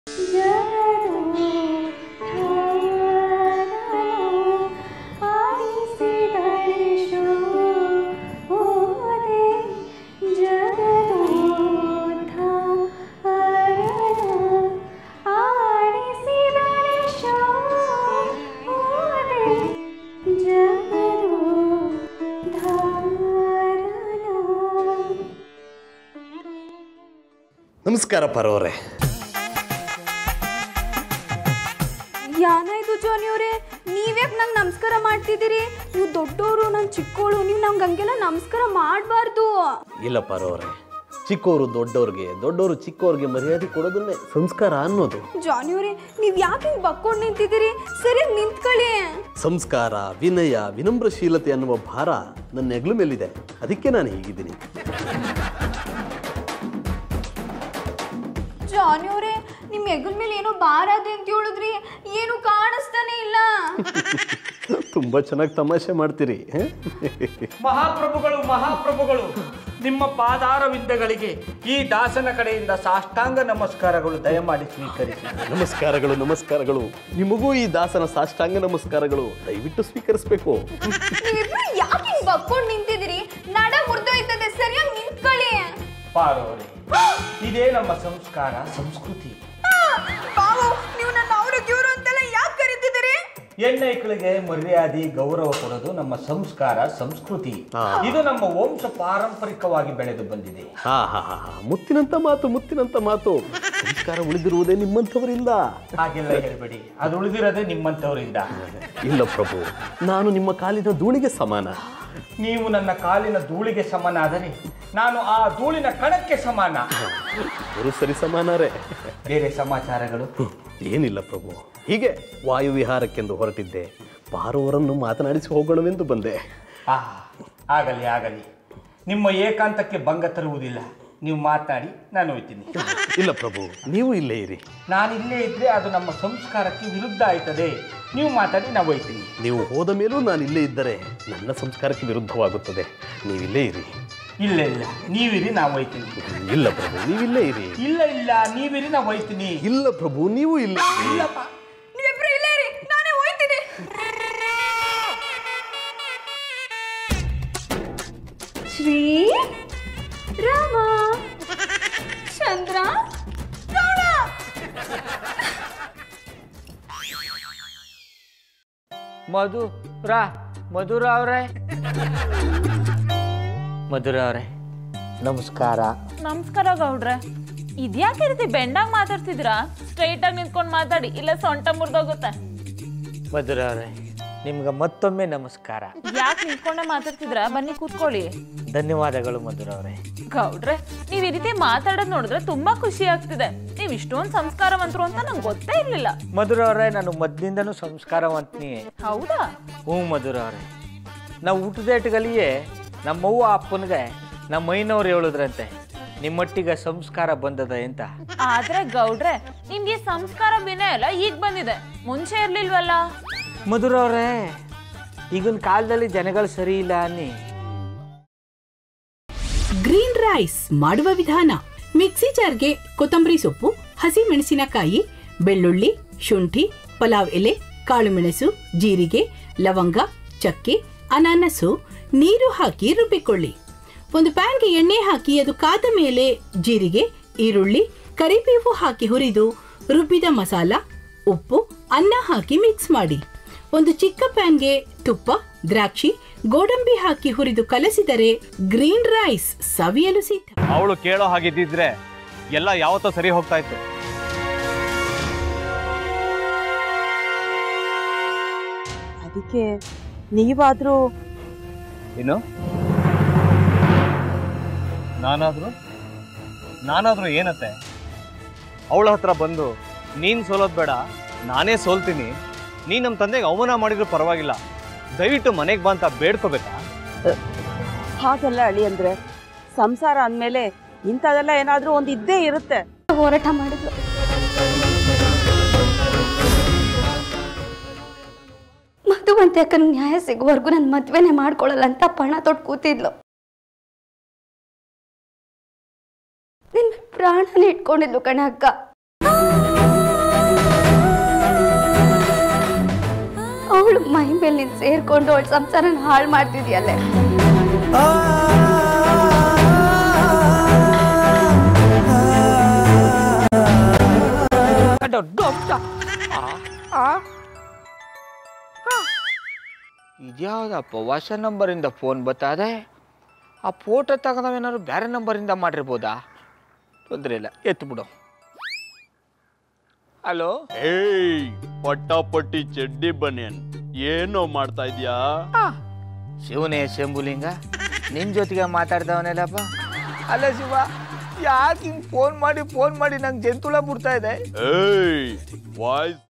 ನಮಸ್ಕಾರ ಪರವರೇ ಯಾನಾಯ್ತು ಜಾನಿ ಅವರೇ ನೀವ್ಯಾಕೆ ನಂಗೆ ನಮಸ್ಕಾರ ಮಾಡ್ತಿದ್ದೀರಿ ನೀವು ದೊಡ್ಡವರು ನಾನು ಚಿಕ್ಕವಳು ನೀವು ನಂಗೆ ಹಂಗೆಲ್ಲ ನಮಸ್ಕಾರ ಮಾಡಬಾರ್ದು ಇಲ್ಲ ಪರವರೇ ಚಿಕ್ಕವರು ದೊಡ್ಡವ್ರಿಗೆ ದೊಡ್ಡವರು ಚಿಕ್ಕವ್ರಿಗೆ ಮರ್ಯಾದೆ ಕೊಡೋದನ್ನೇ ಸಂಸ್ಕಾರ ಅನ್ನೋದು ಜಾನಿ ಅವರೇ ನೀವು ಯಾಕೆ ಹಿಂಗೆ ಬಕ್ಕೊಂಡು ನಿಂತಿದ್ದೀರಿ ಸರಿಯಾಗಿ ನಿಂತ್ಕೊಳ್ಳಿ ಸಂಸ್ಕಾರ ವಿನಯ ವಿನಮ್ರಶೀಲತೆ ಅನ್ನುವ ಭಾರ ನನ್ನ ಹೆಗ್ಲು ಮೇಲಿದೆ ಅದಕ್ಕೆ ನಾನು ಹೀಗಿದ್ದೀನಿ ಜಾನಿ ಅವರೇ ನಿಮ್ಮ ಹೆಗಲ ಮೇಲೆ ಏನೋ ಭಾರ ಇದೆ ಅಂತ ಹೇಳಿದ್ರಿ ಏನು ಕಾಣಿಸ್ತಾನೆ ಇಲ್ಲ ತುಂಬ ಚೆನ್ನಾಗಿ ತಮಾಷೆ ಮಾಡ್ತೀರಿ ಹ? ಮಹಾಪ್ರಭುಗಳು ಮಹಾಪ್ರಭುಗಳು ನಿಮ್ಮ ಪಾದಾರ ವಿದ್ಯೆಗಳಿಗೆ ಈ ದಾಸನ ಕಡೆಯಿಂದ ಸಾಷ್ಟಾಂಗ ನಮಸ್ಕಾರಗಳು ದಯಮಾಡಿ ಸ್ವೀಕರಿಸಿ ನಮಸ್ಕಾರಗಳು ನಮಸ್ಕಾರಗಳು ನಿಮಗೂ ಈ ದಾಸನ ಸಾಷ್ಟಾಂಗ ನಮಸ್ಕಾರಗಳು ದಯವಿಟ್ಟು ಸ್ವೀಕರಿಸಬೇಕು ನೀವಿಬ್ರು ಯಾಕೆ ಹಿಂಗೆ ಬಕ್ಕೊಂಡು ನಿಂತಿದ್ದೀರಿ ನಡ ಮುರಿದೋಯ್ತದೆ ಸರಿಯಾಗಿ ನಿಂತ್ಕೊಳ್ಳಿ ಪಾರೋರೆ ಇದೇ ನಮ್ಮ ಸಂಸ್ಕಾರ ಸಂಸ್ಕೃತಿ ಬಾವು ನೀವು ನನ್ನ ಅವರು ಗಿವರು ಅಂತೆಲ್ಲ ಯಾಕೆ ಕರಿತಿದ್ದೀರಿ ಹೆಣ್ಣೈಕ್ಳಿಗೆ ಮರ್ಯಾದೆ ಗೌರವ ಕೊಡೋದು ನಮ್ಮ ಸಂಸ್ಕಾರ ಸಂಸ್ಕೃತಿ ಹಾ. ಇದು ನಮ್ಮ ವಂಶ ಪಾರಂಪರಿಕವಾಗಿ ಬೆಳೆದು ಬಂದಿದೆ ಹಾ ಹಾ ಹಾ ಹಾ. ಮುತ್ತಿನಂತ ಮಾತು ಮುತ್ತಿನಂತ ಮಾತು ಸಂಸ್ಕಾರ ಉಳಿದಿರುವುದೇ ನಿಮ್ಮಂಥವರಿಂದ ಹಾಗೆಲ್ಲ ಹೇಳ್ಬೇಡಿ ಅದು ಉಳಿದಿರೋದೇ ನಿಮ್ಮಂಥವರಿಂದ ಇಲ್ಲ ಪ್ರಭು ನಾನು ನಿಮ್ಮ ಕಾಲಿನ ಧೂಳಿಗೆ ಸಮಾನ ನೀವು ನನ್ನ ಕಾಲಿನ ಧೂಳಿಗೆ ಸಮನಾದರೆ ನಾನು ಆ ಧೂಳಿನ ಕಣಕ್ಕೆ ಸಮಾನ ಅವರು ಸರಿ ಸಮಾನರೇ ಬೇರೆ ಸಮಾಚಾರಗಳು ಏನಿಲ್ಲ ಪ್ರಭು ಹೀಗೆ ವಾಯುವಿಹಾರಕ್ಕೆಂದು ಹೊರಟಿದ್ದೆ ಪಾರುವರನ್ನು ಮಾತನಾಡಿಸಿ ಹೋಗೋಣವೆಂದು ಬಂದೆ ಆ ಆಗಲಿ ಆಗಲಿ ನಿಮ್ಮ ಏಕಾಂತಕ್ಕೆ ಭಂಗ ತರುವುದಿಲ್ಲ ನೀವು ಮಾತನಾಡಿ ನಾನು ಹೋಯ್ತೀನಿ ಇಲ್ಲ ಪ್ರಭು ನೀವು ಇಲ್ಲೇ ಇರಿ ನಾನು ಇಲ್ಲೇ ಇದ್ರೆ ಅದು ನಮ್ಮ ಸಂಸ್ಕಾರಕ್ಕೆ ವಿರುದ್ಧ ಆಯ್ತದೆ ನೀವು ಮಾತಾಡಿ ನಾವು ಹೋಯ್ತೀನಿ ನೀವು ಹೋದ ಮೇಲೂ ನಾನು ಇಲ್ಲೇ ಇದ್ದರೆ ನನ್ನ ಸಂಸ್ಕಾರಕ್ಕೆ ವಿರುದ್ಧವಾಗುತ್ತದೆ ನೀವಿಲ್ಲೇ ಇರಿ ಇಲ್ಲ ಇಲ್ಲ ನೀವಿರಿ ನಾವು ಹೋಯ್ತೀನಿ ಇಲ್ಲ ಪ್ರಭು ನೀವಿಲ್ಲೇ ಇರಿ ಇಲ್ಲ ಇಲ್ಲ ನೀವಿರಿ ನಾವು ಹೋಯ್ತೀನಿ ಇಲ್ಲ ಪ್ರಭು ನೀವು ಇಲ್ಲೇ ಇರಿ ಇಲ್ಲಪ್ಪ ನೀವಿಬ್ರು ಇಲ್ಲೇ ಇರಿ ನಾನೇ ಹೋಯ್ತೀನಿ ಶ್ರೀ ರಾಮ ಚಂದ್ರ ಗೌಡ ಮಧುರ ಮಧುರ ಅವರೇ ಮಧುರ ಅವರೇ ನಮಸ್ಕಾರ ನಮಸ್ಕಾರ ಗೌಡ್ರೆ ಇದ್ಯಾಕೆ ಈ ರೀತಿ ಬೆಂಡಾಗ್ ಮಾತಾಡ್ತಿದ್ದೀರಾ ಸ್ಟ್ರೈಟ್ ಆಗಿ ನಿಂತ್ಕೊಂಡು ಮಾತಾಡಿ ಇಲ್ಲ ಸೊಂಟ ಮುರಿದೋಗುತ್ತೆ ಮಧುರ ಅವರೇ ನಿಮ್ಗೆ ಮತ್ತೊಮ್ಮೆ ನಮಸ್ಕಾರ ಯಾಕೆ ನಿಂತ್ಕೊಂಡೆ ಮಾತಾಡ್ತಿದ್ದೀರಾ ಬನ್ನಿ ಕೂತ್ಕೊಳ್ಳಿ ಧನ್ಯವಾದಗಳು ಮಧುರ ಅವರೇ ಗೌಡ್ರೆ ನೀವ್ ಈ ರೀತಿ ಮಾತಾಡೋದ್ ನೋಡಿದ್ರೆ ತುಂಬಾ ಖುಷಿ ಆಗ್ತಿದೆ ನೀವ್ ಇಷ್ಟೊಂದು ಸಂಸ್ಕಾರವಂತರು ಅಂತ ನಂಗೆ ಗೊತ್ತೇ ಇರ್ಲಿಲ್ಲ ಮಧುರ ಅವರೇ ನಾನು ಮೊದಲಿಂದನೂ ಸಂಸ್ಕಾರವಂತನಿಯೇ ಹೌದಾ ಹ್ಞೂ ಮಧುರ ಅವರೇ ನಾವು ಊಟದೇಟಗಲ್ಲಿಯೇ ನಮ್ಮವ್ವ ಅಪ್ಪನಿಗೆ ನಮ್ಮ ಮೈನವ್ರು ಹೇಳಿದ್ರಂತೆ ನಿಮ್ಮೊಟ್ಟಿಗೆ ಸಂಸ್ಕಾರ ಬಂದದ ಅಂತ ಆದ್ರೆ ಗೌಡ್ರೆ ನಿಮ್ಗೆ ಸಂಸ್ಕಾರ ವಿನಯ ಎಲ್ಲ ಈಗ ಬಂದಿದೆ ಮುಂಚೆ ಇರ್ಲಿಲ್ವಲ್ಲ ಮಧುರ ಅವರೇ ಈಗಿನ ಕಾಲದಲ್ಲಿ ಜನಗಳು ಸರಿ ಇಲ್ಲ ಅನ್ನಿ ಗ್ರೀನ್ ರೈಸ್ ಮಾಡುವ ವಿಧಾನ ಮಿಕ್ಸಿ ಜಾರ್ಗೆ ಕೊತ್ತಂಬರಿ ಸೊಪ್ಪು ಹಸಿ ಮೆಣಸಿನಕಾಯಿ ಬೆಳ್ಳುಳ್ಳಿ ಶುಂಠಿ ಪಲಾವ್ ಎಲೆ ಕಾಳುಮೆಣಸು ಜೀರಿಗೆ ಲವಂಗ ಚಕ್ಕೆ ಅನಾನಸು ನೀರು ಹಾಕಿ ರುಬ್ಬಿಕೊಳ್ಳಿ ಒಂದು ಪ್ಯಾನ್ಗೆ ಎಣ್ಣೆ ಹಾಕಿ ಅದು ಕಾದ ಮೇಲೆ ಜೀರಿಗೆ ಈರುಳ್ಳಿ ಕರಿಬೇವು ಹಾಕಿ ಹುರಿದು ರುಬ್ಬಿದ ಮಸಾಲ ಉಪ್ಪು ಅನ್ನ ಹಾಕಿ ಮಿಕ್ಸ್ ಮಾಡಿ ಒಂದು ಚಿಕ್ಕ ಪ್ಯಾನ್ಗೆ ತುಪ್ಪ ದ್ರಾಕ್ಷಿ ಗೋಡಂಬಿ ಹಾಕಿ ಹುರಿದು ಕಲಸಿದರೆ ಗ್ರೀನ್ ರೈಸ್ ಸವಿಯಲು ಸಿದ್ಧ ಅವಳು ಕೇಳೋ ಹಾಗಿದ್ದಿದ್ರೆ ಎಲ್ಲ ಯಾವತ್ತೋ ಸರಿ ಹೋಗ್ತಾ ಇತ್ತು ಅದಕ್ಕೆ ನೀವಾದ್ರೂ ಏನು ನಾನಾದ್ರೂ ನಾನಾದ್ರೂ ಏನತ್ತೆ ಅವಳ ಹತ್ರ ಬಂದು ನೀನು ಸೋಲೋದು ಬೇಡ ನಾನೇ ಸೋಲ್ತೀನಿ ನೀನು ನಮ್ಮ ತಂದೆಗೆ ಅವಮಾನ ಮಾಡಿದ್ರು ಪರವಾಗಿಲ್ಲ ದಯವಿಟ್ಟು ಮನೆಗೆ ಬಾ ಅಂತ ಬೇಡ್ಕೋಬೇಕಾ ಹಾಗೆಲ್ಲ ಅಳಿ ಅಂದ್ರೆ ಸಂಸಾರ ಅಂದ್ಮೇಲೆ ಇಂಥದೆಲ್ಲ ಏನಾದ್ರೂ ಒಂದು ಇದ್ದೇ ಇರುತ್ತೆ ಹೋರಾಟ ಮಾಡಿದ್ಲು ಮಧುವಂತೆ ಅಕ್ಕನ ನ್ಯಾಯ ಸಿಗುವವರೆಗೂ ನನ್ನ ಮದ್ವೆನೇ ಮಾಡ್ಕೊಳ್ಳಲ್ಲ ಅಂತ ಪಣ ತೊಟ್ಟು ಕೂತಿದ್ಲು ನಿನ್ನ ಪ್ರಾಣನೇ ಇಟ್ಕೊಂಡಿದ್ಲು ಕಣ ಅಕ್ಕ ತಾಯಿ ಮೇಲೆ ನೀನು ಸೇರ್ಕೊಂಡು ಅವಳ ಸಂಸಾರನ ಹಾಳು ಮಾಡ್ತಿದ್ಯಲ್ಲೇ ಇದ್ಯಾವುದಪ್ಪ ಹೊಸ ನಂಬರಿಂದ ಫೋನ್ ಬತ್ತದೆ ಆ ಫೋಟೋ ತಗೊಂಡವೇನಾದ್ರು ಬೇರೆ ನಂಬರಿಂದ ಮಾಡಿರ್ಬೋದಾ ತೊಂದರೆ ಇಲ್ಲ ಎತ್ತು ಬಿಡು ಹಲೋ ಏಯ್ ಪಟ್ಟಾಪಟ್ಟಿ ಚಡ್ಡಿ ಬನಿಯನ್ ಏನೋ ಮಾಡ್ತಾ ಇದ್ಯಾ ಶಿವನೇ ಶಂಭುಲಿಂಗ ನಿನ್ನ ಜೊತೆಗೆ ಮಾತಾಡ್ದವನೇಲಪ್ಪ ಅಲ್ಲ ಶಿವ ಯಾಕೆ ಹಿಂಗೆ ಫೋನ್ ಮಾಡಿ ಫೋನ್ ಮಾಡಿ ನಂಗೆ ಜಂತುಳ ಬಿಡ್ತಾ ಇದೆ ಏಯ್ ವಾಯ್ಸ್